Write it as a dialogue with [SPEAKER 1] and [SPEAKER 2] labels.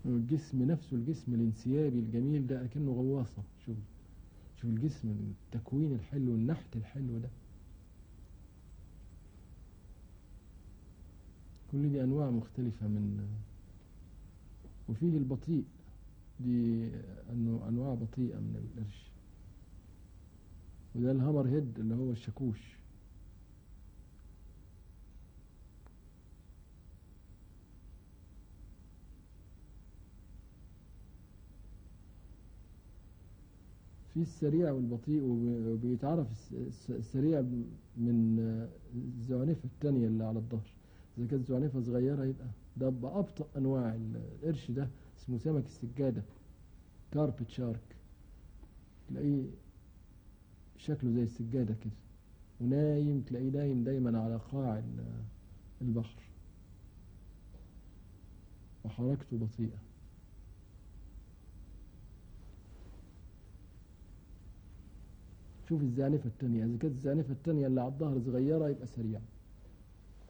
[SPEAKER 1] الجسم نفسه الجسم الانسيابي الجميل ده أكنه غواصة شوف شوف الجسم التكوين الحلو النحت الحلو ده كل دي أنواع مختلفة من وفيه البطيء دي أنه أنواع بطيئة من القرش وده الهامر هيد اللي هو الشاكوش في السريع والبطيء وب- وبيتعرف الس- الس- السريع من الزعنفة التانية اللي على الظهر إذا كانت زعنفة صغيرة يبقى ده بأبطأ أنواع ال- القرش ده اسمه سمك السجادة كاربت شارك تلاقيه شكله زي السجادة كده ونايم تلاقيه نايم دايما على قاع ال- البحر وحركته بطيئة شوف الزعنفة التانية إذا كانت الزعنفة التانية اللي على الظهر صغيرة يبقى سريعة